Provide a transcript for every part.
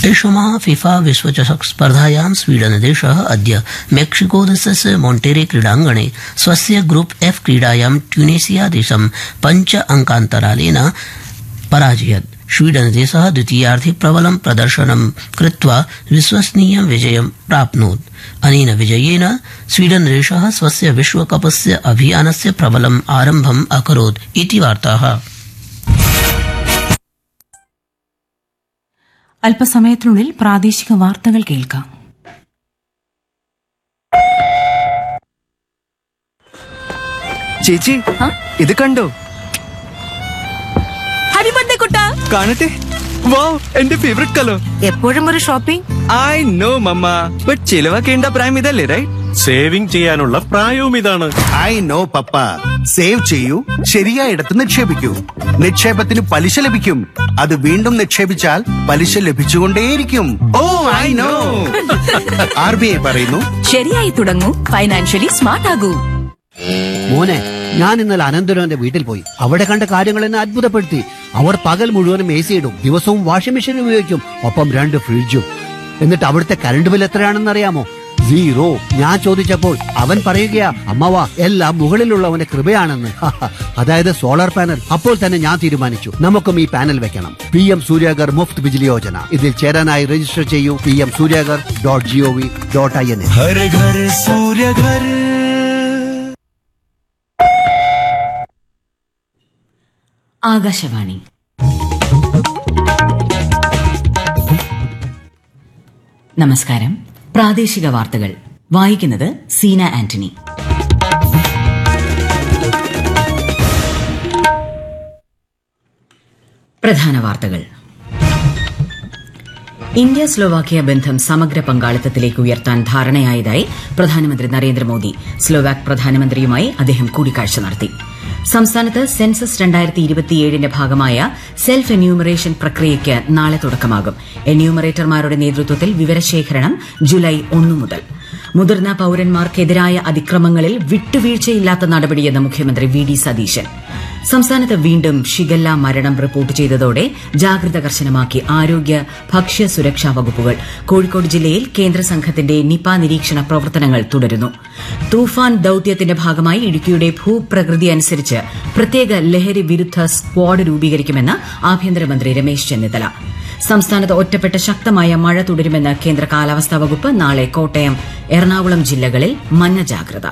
ऐषमः FIFA विश्वचषक स्पर्धायां स्वीडनदेशः अद्य मेक्सिकोदेशस्य मोन्टेरे क्रीडाङ्गणे स्वस्य ग्रुप एफ क्रीडायां ट्यूनेशिया देशं पञ्च अंकान्तरालेन पराजयत् स्वीडनदेशः द्वितीयार्धे प्रबलं प्रदर्शनं कृत्वा विश्वसनीयं विजयं प्राप्नोत् अनेन विजयेन स्वीडनदेशः स्वस्य विश्वकपस्य अभियानस्य प्रबलम् आरम्भम् अकरोत् इति वार्ताः അല്പസമയത്തിനുള്ളിൽ പ്രാദേശിക വാർത്തകൾ കേൾക്കാം ചേച്ചി ഇത് കണ്ടോ ഹാപ്പി ബർത്ത്ഡേ കുട്ട കാണട്ടെ വൗ എന്റെ ഫേവറേറ്റ് കളർ എപ്പോഴും ഒരു shopping I know mamma but ചിലവാക്കേണ്ട പ്രായം ഇതല്ലേ റൈറ്റ് സേവിംഗ് ചെയ്യാനുള്ള പ്രായവും ഇതാണ് ഐ നോ പപ്പ സേവ് ചെയ്യൂ ശരിയായിടത്ത് നിക്ഷേപിക്കൂ നിക്ഷേപത്തിന് പലിശ ലഭിക്കും അത് വീണ്ടും നിക്ഷേപിച്ചാൽ പലിശ ലഭിച്ചുകൊണ്ടേയിരിക്കും oh I know R B I പറയുന്നു ശരിയായി തുടങ്ങൂ ഫൈനാൻഷ്യലി സ്മാർട്ട് ആകൂ മോനെ ഞാൻ ഇന്നലെ അനന്തരവന്റെ വീട്ടിൽ പോയി അവിടെ കണ്ട കാര്യങ്ങൾ എന്നെ അത്ഭുതപ്പെടുത്തി അവർ പകൽ മുഴുവനും എ സി ഇടും ദിവസവും വാഷിംഗ് മെഷീൻ ഉപയോഗിക്കും ഒപ്പം രണ്ട് ഫ്രിഡ്ജും എന്നിട്ട് അവിടുത്തെ കറണ്ട് ബിൽ എത്രയാണെന്ന് അറിയാമോ സീറോ ഞാൻ ചോദിച്ചപ്പോൾ അവൻ പറയുകയാ അമ്മവാ എല്ലാം മുകളിലുള്ളവന്റെ കൃപയാണെന്ന് അതായത് സോളാർ പാനൽ അപ്പോൾ തന്നെ ഞാൻ തീരുമാനിച്ചു നമുക്കും ഈ പാനൽ വെക്കണം പി എം സൂര്യാഗർ മുഫ്ത് ബിജിലി യോജന ഇതിൽ ചേരാനായി രജിസ്റ്റർ ചെയ്യൂ P M Suryaghar dot G O V dot I N Akashvani നമസ്കാരം പ്രാദേശിക വാർത്തകൾ വായിക്കുന്നത് സീന ആന്റണി പ്രധാന വാർത്തകൾ ഇന്ത്യ സ്ലോവാക്കിയ ബന്ധം സമഗ്ര പങ്കാളിത്തത്തിലേക്ക് ഉയർത്താൻ ധാരണയായതായി പ്രധാനമന്ത്രി നരേന്ദ്രമോദി സ്ലോവാക് പ്രധാനമന്ത്രിയുമായി അദ്ദേഹം കൂടിക്കാഴ്ച നടത്തി സംസ്ഥാനത്ത് സെൻസസ് രണ്ടായിരത്തി ഇരുപത്തിയേഴിന്റെ ഭാഗമായ സെൽഫ് എന്യൂമറേഷൻ പ്രക്രിയയ്ക്ക് നാളെ തുടക്കമാകും എന്യൂമറേറ്റർമാരുടെ നേതൃത്വത്തിൽ വിവരശേഖരണം ജൂലൈ ഒന്നു മുതൽ മുതിർന്ന പൌരന്മാർക്കെതിരായ അതിക്രമങ്ങളിൽ വിട്ടുവീഴ്ചയില്ലാത്ത നടപടിയെന്ന് മുഖ്യമന്ത്രി വി ഡി സതീശൻ സംസ്ഥാനത്ത് വീണ്ടും ഷിഗല്ല മരണം റിപ്പോർട്ട് ചെയ്തതോടെ ജാഗ്രത കർശനമാക്കി ആരോഗ്യ ഭക്ഷ്യ സുരക്ഷാ വകുപ്പുകൾ കോഴിക്കോട് ജില്ലയിൽ കേന്ദ്ര സംഘത്തിന്റെ നിപ നിരീക്ഷണ പ്രവർത്തനങ്ങൾ തുടരുന്നു തൂഫാൻ ദൌത്യത്തിന്റെ ഭാഗമായി ഇടുക്കിയുടെ ഭൂപ്രകൃതി അനുസരിച്ച് പ്രത്യേക ലഹരി വിരുദ്ധ സ്ക്വാഡ് രൂപീകരിക്കുമെന്ന് ആഭ്യന്തരമന്ത്രി രമേശ് ചെന്നിത്തല സംസ്ഥാനത്ത് ഒറ്റപ്പെട്ട ശക്തമായ മഴ തുടരുമെന്ന് കേന്ദ്ര കാലാവസ്ഥാ വകുപ്പ് നാളെ കോട്ടയം എറണാകുളം ജില്ലകളിൽ മഞ്ഞ ജാഗ്രത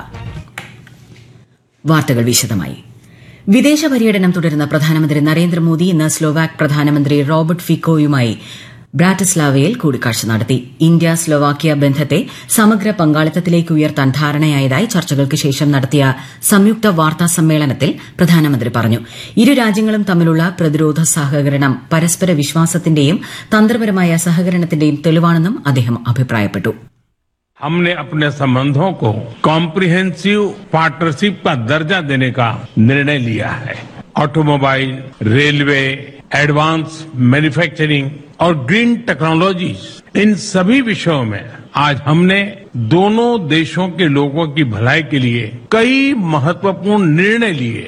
വാർത്തകൾ വിശദമായി വിദേശ പര്യടനം തുടരുന്ന പ്രധാനമന്ത്രി നരേന്ദ്രമോദി ഇന്ന് സ്ലോവാക് പ്രധാനമന്ത്രി റോബർട്ട് ഫിക്കോയുമായി ബ്രാറ്റിസ്ലാവയിൽ കൂടിക്കാഴ്ച നടത്തി ഇന്ത്യ സ്ലോവാക്യ ബന്ധത്തെ സമഗ്ര പങ്കാളിത്തത്തിലേക്ക് ഉയർത്താൻ ധാരണയായതായി ചർച്ചകൾക്ക് ശേഷം നടത്തിയ സംയുക്ത വാർത്താ സമ്മേളനത്തിൽ പ്രധാനമന്ത്രി പറഞ്ഞു ഇരു രാജ്യങ്ങളും തമ്മിലുള്ള പ്രതിരോധ സഹകരണം പരസ്പര വിശ്വാസത്തിന്റെയും തന്ത്രപരമായ സഹകരണത്തിന്റെയും തെളിവാണെന്നും അദ്ദേഹം അഭിപ്രായപ്പെട്ടു हमने अपने संबंधों को कॉम्प्रिहेंसिव पार्टनरशिप का दर्जा देने का निर्णय लिया है ऑटोमोबाइल रेलवे एडवांस मैन्युफैक्चरिंग और ग्रीन टेक्नोलॉजीज इन सभी विषयों में आज हमने दोनों देशों के लोगों की भलाई के लिए कई महत्वपूर्ण निर्णय लिए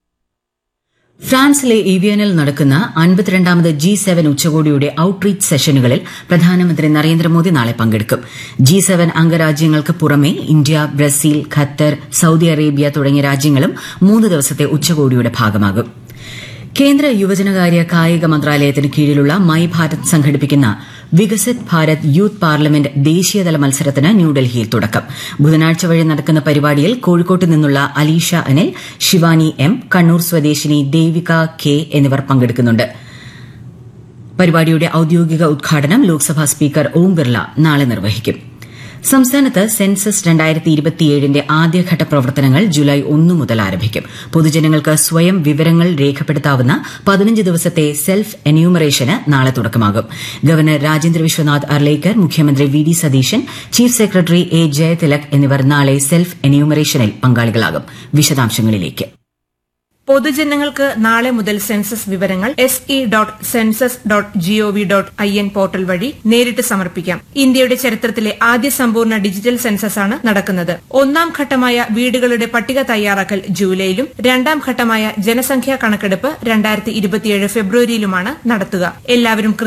ഫ്രാൻസിലെ ഏവിയനിൽ നടക്കുന്ന അൻപത്തിരണ്ടാമത് ജി സെവൻ ഉച്ചകോടിയുടെ ഔട്ട്റീച്ച് സെഷനുകളിൽ പ്രധാനമന്ത്രി നരേന്ദ്രമോദി നാളെ പങ്കെടുക്കും ജി സെവൻ അംഗരാജ്യങ്ങൾക്ക് പുറമെ India Brazil Qatar Saudi Arabia തുടങ്ങിയ രാജ്യങ്ങളും മൂന്ന് ദിവസത്തെ ഉച്ചകോടിയുടെ ഭാഗമാകും കേന്ദ്ര യുവജനകാര്യ കായിക മന്ത്രാലയത്തിന് കീഴിലുള്ള മൈ ഭാരത് സംഘടിപ്പിക്കുന്ന വികസിത് ഭാരത് യൂത്ത് പാർലമെന്റ് ദേശീയതല മത്സരത്തിന് ന്യൂഡൽഹിയിൽ തുടക്കം ബുധനാഴ്ച വഴി നടക്കുന്ന പരിപാടിയിൽ കോഴിക്കോട്ട് നിന്നുള്ള അലീഷ അനിൽ ശിവാനി എം കണ്ണൂർ സ്വദേശിനി ദേവിക കെ എന്നിവർ പങ്കെടുക്കുന്നുണ്ട് പരിപാടിയുടെ ഔദ്യോഗിക ഉദ്ഘാടനം ലോക്സഭാ സ്പീക്കർ ഓം ബിർല നാളെ നിർവഹിക്കും സംസ്ഥാനത്ത് സെൻസസ് രണ്ടായിരത്തി ഇരുപത്തിയേഴിന്റെ ആദ്യഘട്ട പ്രവർത്തനങ്ങൾ ജൂലൈ ഒന്നു മുതൽ ആരംഭിക്കും പൊതുജനങ്ങൾക്ക് സ്വയം വിവരങ്ങൾ രേഖപ്പെടുത്താവുന്ന പതിനഞ്ച് ദിവസത്തെ സെൽഫ് എന്യൂമറേഷന് നാളെ തുടക്കമാകും ഗവർണർ രാജേന്ദ്ര വിശ്വനാഥ് അർലേക്കർ മുഖ്യമന്ത്രി V D Satheesan chief secretary A Jayathilak എന്നിവർ നാളെ സെൽഫ് എന്യൂമറേഷനിൽ പങ്കാളികളാകും വിശദാംശങ്ങളിലേക്ക് പൊതുജനങ്ങൾക്ക് നാളെ മുതൽ സെൻസസ് വിവരങ്ങൾ S E dot census dot G O V dot I N portal വഴി നേരിട്ട് സമർപ്പിക്കാം ഇന്ത്യയുടെ ചരിത്രത്തിലെ ആദ്യ സമ്പൂർണ്ണ ഡിജിറ്റൽ സെൻസസ് ആണ് നടക്കുന്നത് ഒന്നാം ഘട്ടമായ വീടുകളുടെ പട്ടിക തയ്യാറാക്കൽ ജൂലൈയിലും രണ്ടാം ഘട്ടമായ ജനസംഖ്യാ കണക്കെടുപ്പ് രണ്ടായിരത്തി ഇരുപത്തിയേഴ് ഫെബ്രുവരിയിലുമാണ് നടത്തുക എല്ലാവരും